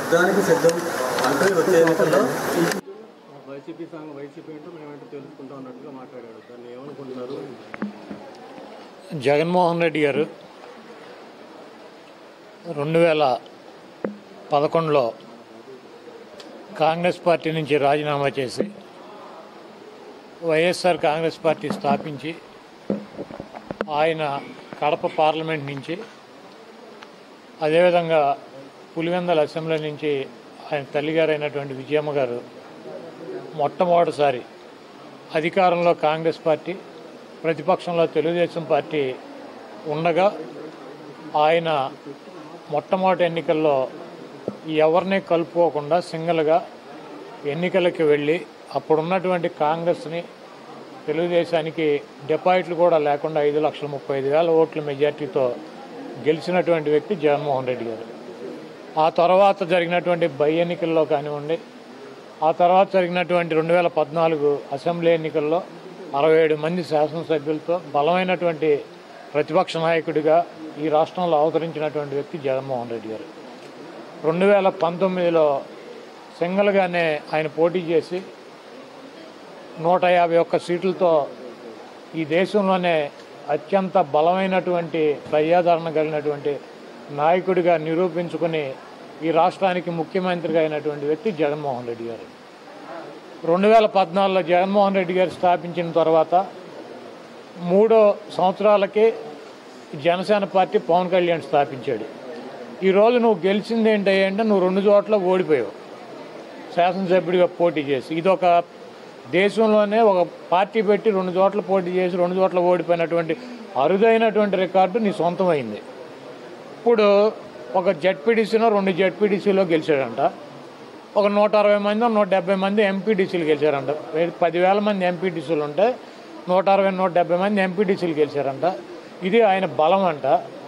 యుద్ధానికి సిద్ధం అంటూ వచ్చే ఎన్నికల్లో వైసీపీ సంఘం వైసీపీ ఏంటో మేమేంటో తెలుసుకుంటా ఉన్నట్టుగా మాట్లాడాడు దాన్ని ఏమనుకుంటున్నారు జగన్మోహన్ రెడ్డి గారు రెండు వేల పదకొండులో కాంగ్రెస్ పార్టీ నుంచి రాజీనామా చేసి వైఎస్ఆర్ కాంగ్రెస్ పార్టీ స్థాపించి ఆయన కడప పార్లమెంట్ నుంచి అదేవిధంగా పులివెందల అసెంబ్లీ నుంచి ఆయన తల్లిగారైనటువంటి విజయమ్మ గారు మొట్టమొదటిసారి అధికారంలో కాంగ్రెస్ పార్టీ ప్రతిపక్షంలో తెలుగుదేశం పార్టీ ఉండగా ఆయన మొట్టమొదటి ఎన్నికల్లో ఎవరిని కలుపుకోకుండా సింగిల్గా ఎన్నికలకి వెళ్ళి అప్పుడున్నటువంటి కాంగ్రెస్ని తెలుగుదేశానికి డిపాజిట్లు కూడా లేకుండా ఐదు లక్షల ముప్పై ఐదు వేల ఓట్ల మెజార్టీతో గెలిచినటువంటి వ్యక్తి జగన్మోహన్ రెడ్డి గారు ఆ తర్వాత జరిగినటువంటి బై ఎన్నికల్లో కానివ్వండి ఆ తర్వాత జరిగినటువంటి రెండు వేల పద్నాలుగు అసెంబ్లీ ఎన్నికల్లో అరవై ఏడు మంది శాసనసభ్యులతో బలమైనటువంటి ప్రతిపక్ష నాయకుడిగా ఈ రాష్ట్రంలో అవతరించినటువంటి వ్యక్తి జగన్మోహన్ రెడ్డి గారు రెండు వేల పంతొమ్మిదిలో సింగిల్గానే ఆయన పోటీ చేసి నూట యాభై ఒక్క సీట్లతో ఈ దేశంలోనే అత్యంత బలమైనటువంటి ప్రజాదరణ కలిగినటువంటి నాయకుడిగా నిరూపించుకుని ఈ రాష్ట్రానికి ముఖ్యమంత్రిగా అయినటువంటి వ్యక్తి జగన్మోహన్ రెడ్డి గారు రెండు వేల పద్నాలుగులో జగన్మోహన్ రెడ్డి గారు స్థాపించిన తర్వాత మూడో సంవత్సరాలకి జనసేన పార్టీ పవన్ కళ్యాణ్ స్థాపించాడు ఈరోజు నువ్వు గెలిచింది ఏంటంటే నువ్వు రెండు చోట్ల ఓడిపోయావు శాసనసభ్యుడిగా పోటీ చేసి ఇది ఒక దేశంలోనే ఒక పార్టీ పెట్టి రెండు చోట్ల పోటీ చేసి రెండు చోట్ల ఓడిపోయినటువంటి అరుదైనటువంటి రికార్డు నీ సొంతమైంది ఇప్పుడు ఒక జడ్పీడీసీలో రెండు జడ్పీడీసీలో గెలిచాడంట ఒక నూట అరవై మంది నూట డెబ్బై మంది ఎంపీడీసీలు గెలిచారంట వే- పదివేల మంది ఎంపీడీసీలు ఉంటే నూట అరవై నూట డెబ్బై మంది ఎంపీడీసీలు గెలిచారంట ఇది ఆయన బలం అంట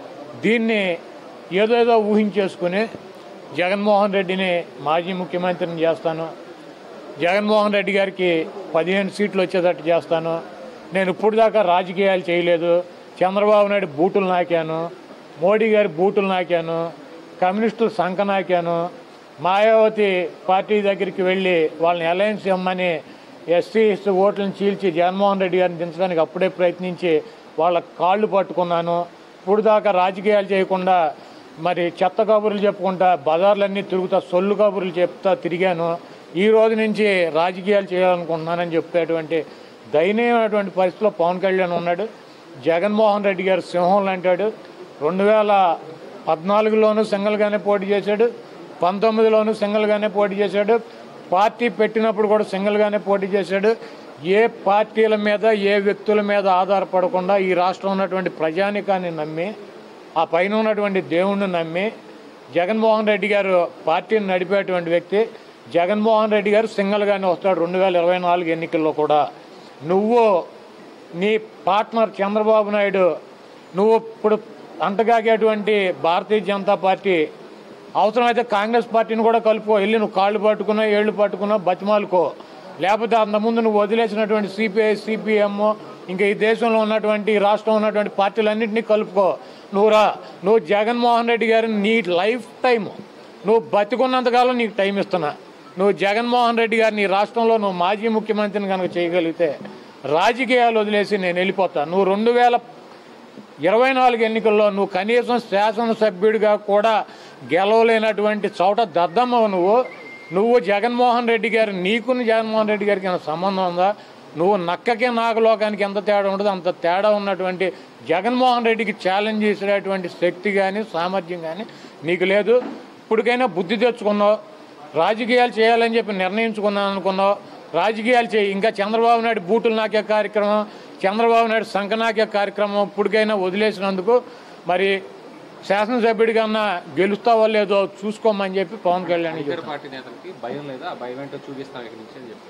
దీన్ని ఏదేదో ఊహించేసుకుని జగన్మోహన్ రెడ్డిని మాజీ ముఖ్యమంత్రిని చేస్తాను జగన్మోహన్ రెడ్డి గారికి పదిహేను సీట్లు వచ్చేటట్టు చేస్తాను నేను ఇప్పుడు దాకా రాజకీయాలు చేయలేదు చంద్రబాబు నాయుడు బూటులు నాకాను మోడీ గారి బూటులు నాకాను కమ్యూనిస్టులు సంఖ నాకాను మాయావతి పార్టీ దగ్గరికి వెళ్ళి వాళ్ళని అలయన్స్ ఇమ్మని ఎస్సీ ఎస్టీ ఓట్లను చీల్చి జగన్మోహన్ రెడ్డి గారిని దించడానికి అప్పుడే ప్రయత్నించి వాళ్ళ కాళ్ళు పట్టుకున్నాను ఇప్పుడు దాకా రాజకీయాలు చేయకుండా మరి చెత్త కబుర్లు చెప్పుకుంటా బజార్లన్నీ తిరుగుతా సొల్లు కబుర్లు చెప్తా తిరిగాను ఈ రోజు నుంచి రాజకీయాలు చేయాలనుకుంటున్నానని చెప్పేటువంటి దయనీయమైనటువంటి పరిస్థితిలో పవన్ కళ్యాణ్ ఉన్నాడు జగన్మోహన్ రెడ్డి గారు సింహం లాంటాడు రెండు వేల పద్నాలుగులోనూ సింగిల్గానే పోటీ చేశాడు పంతొమ్మిదిలోనూ సింగిల్గానే పోటీ చేశాడు పార్టీ పెట్టినప్పుడు కూడా సింగిల్గానే పోటీ చేశాడు ఏ పార్టీల మీద ఏ వ్యక్తుల మీద ఆధారపడకుండా ఈ రాష్ట్రంలో ఉన్నటువంటి ప్రజానికాన్ని నమ్మి ఆ పైన ఉన్నటువంటి దేవుణ్ణి నమ్మి జగన్మోహన్ రెడ్డి గారు పార్టీని నడిపేటువంటి వ్యక్తి జగన్మోహన్ రెడ్డి గారు సింగిల్గానే వస్తాడు రెండు వేల ఇరవై నాలుగు ఎన్నికల్లో కూడా నువ్వు నీ పార్ట్నర్ చంద్రబాబు నాయుడు నువ్వు ఇప్పుడు అంటగాగేటువంటి భారతీయ జనతా పార్టీ అవసరమైతే కాంగ్రెస్ పార్టీని కూడా కలుపుకో వెళ్ళి నువ్వు కాళ్ళు పట్టుకున్నా ఏళ్ళు పట్టుకున్నా బతిమాలుకో లేకపోతే అంతకుముందు నువ్వు వదిలేసినటువంటి సిపిఐ సిపిఎం ఇంకా ఈ దేశంలో ఉన్నటువంటి ఈ రాష్ట్రంలో ఉన్నటువంటి పార్టీలన్నింటినీ కలుపుకో నువ్వు రా నువ్వు జగన్మోహన్ రెడ్డి గారిని నీ లైఫ్ టైం నువ్వు బతికున్నంతకాలం నీకు టైం ఇస్తున్నా నువ్వు జగన్మోహన్ రెడ్డి గారిని ఈ రాష్ట్రంలో నువ్వు మాజీ ముఖ్యమంత్రిని కనుక చేయగలిగితే రాజకీయాలు వదిలేసి నేను వెళ్ళిపోతా నువ్వు రెండు వేల ఇరవై నాలుగు ఎన్నికల్లో నువ్వు కనీసం శాసనసభ్యుడిగా కూడా గెలవలేనటువంటి చోట దద్దమ్మ నువ్వు నువ్వు జగన్మోహన్ రెడ్డి గారు నీకుని జగన్మోహన్ రెడ్డి గారికి ఏమైనా సంబంధం ఉందా నువ్వు నక్కకి నాగలోకానికి ఎంత తేడా ఉండదు అంత తేడా ఉన్నటువంటి జగన్మోహన్ రెడ్డికి ఛాలెంజ్ చేసేటువంటి శక్తి కానీ సామర్థ్యం కానీ నీకు లేదు ఇప్పటికైనా బుద్ధి తెచ్చుకున్నావు రాజకీయాలు చేయాలని చెప్పి నిర్ణయించుకున్నాను అనుకున్నావు రాజకీయాలు చేయి ఇంకా చంద్రబాబు నాయుడు బూటులు నాకే కార్యక్రమం చంద్రబాబు నాయుడు సంకనాకే కార్యక్రమం ఇప్పటికైనా వదిలేసినందుకు మరి శాసనసభ్యుడిగా గెలుస్తావో లేదో చూసుకోమని చెప్పి పవన్ కళ్యాణ్ ఇతర చెప్పారు పార్టీ నేతలకి భయం లేదా ఆ భయం ఏంటో చూపిస్తాం ఇక్కడి నుంచి అని చెప్పి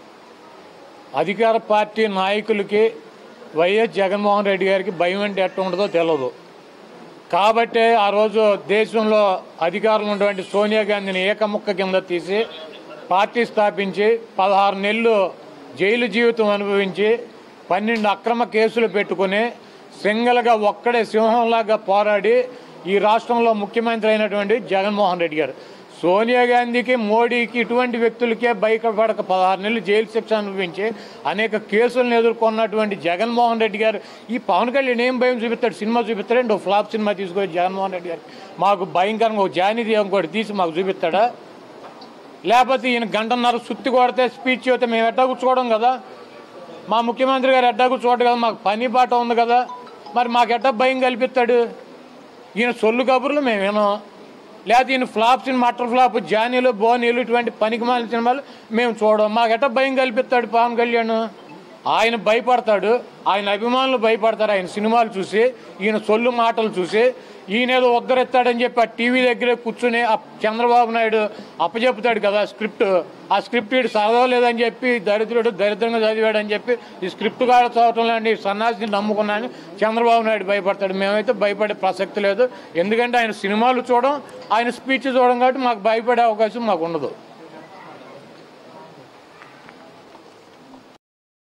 అధికార పార్టీ నాయకులకి వైఎస్ జగన్మోహన్ రెడ్డి గారికి భయం అంటే ఎట్ట ఉండదో తెలియదు కాబట్టే ఆ రోజు దేశంలో అధికారంలో ఉన్నటువంటి సోనియా గాంధీని ఏకముక్క కింద తీసి పార్టీ స్థాపించి పదహారు నెలలు జైలు జీవితం అనుభవించి పన్నెండు అక్రమ కేసులు పెట్టుకుని సింగల్గా ఒక్కడే సింహంలాగా పోరాడి ఈ రాష్ట్రంలో ముఖ్యమంత్రి అయినటువంటి జగన్మోహన్ రెడ్డి గారు సోనియా గాంధీకి మోడీకి ఇటువంటి వ్యక్తులకే భయపడక పదహారు నెలలు జైలు శిక్ష అనుభవించి అనేక కేసులను ఎదుర్కొన్నటువంటి జగన్మోహన్ రెడ్డి గారు ఈ పవన్ కళ్యాణ్ ఏం భయం చూపిస్తాడు సినిమా చూపిస్తాడండి ఓ ఫ్లాప్ సినిమా తీసుకొని జగన్మోహన్ రెడ్డి గారు మాకు భయంకరంగా ఒక జానీ ఇంకోటి తీసి మాకు చూపిస్తాడా లేకపోతే ఈయన గంటన్నర సుత్తి కొడితే స్పీచ్ అయితే మేము ఎట్టా కూర్చోవడం కదా మా ముఖ్యమంత్రి గారు ఎట్టా కూర్చోవడం కదా మాకు పని బాట ఉంది కదా మరి మాకు ఎట్టా భయం కల్పిస్తాడు ఈయన సొల్లు కబుర్లు మేము వినాం లేకపోతే ఈయన ఫ్లాప్ సినిమా మటర్ ఫ్లాప్ జానీలు బోనీలు ఇటువంటి పనికి మాలిన సినిమాలు మేము చూడం మాకు ఎట్ట భయం కల్పిస్తాడు పవన్ కళ్యాణ్ ఆయన భయపడతాడు ఆయన అభిమానులు భయపడతారు ఆయన సినిమాలు చూసి ఈయన సొల్లు మాటలు చూసి ఈయన ఏదో ఉద్ధరిస్తాడని చెప్పి ఆ టీవీ దగ్గరే కూర్చుని ఆ చంద్రబాబు నాయుడు అప్పచెప్పుతాడు కదా స్క్రిప్ట్ ఆ స్క్రిప్ట్ వీడు చదవలేదని చెప్పి దరిద్రుడు దరిద్రంగా చదివాడని చెప్పి ఈ స్క్రిప్ట్ కాడ చదవటం లాంటి సన్నాసిని నమ్ముకున్నాను చంద్రబాబు నాయుడు భయపడతాడు మేమైతే భయపడే ప్రసక్తి లేదు ఎందుకంటే ఆయన సినిమాలు చూడడం ఆయన స్పీచ్ చూడడం కాబట్టి మాకు భయపడే అవకాశం మాకు ఉండదు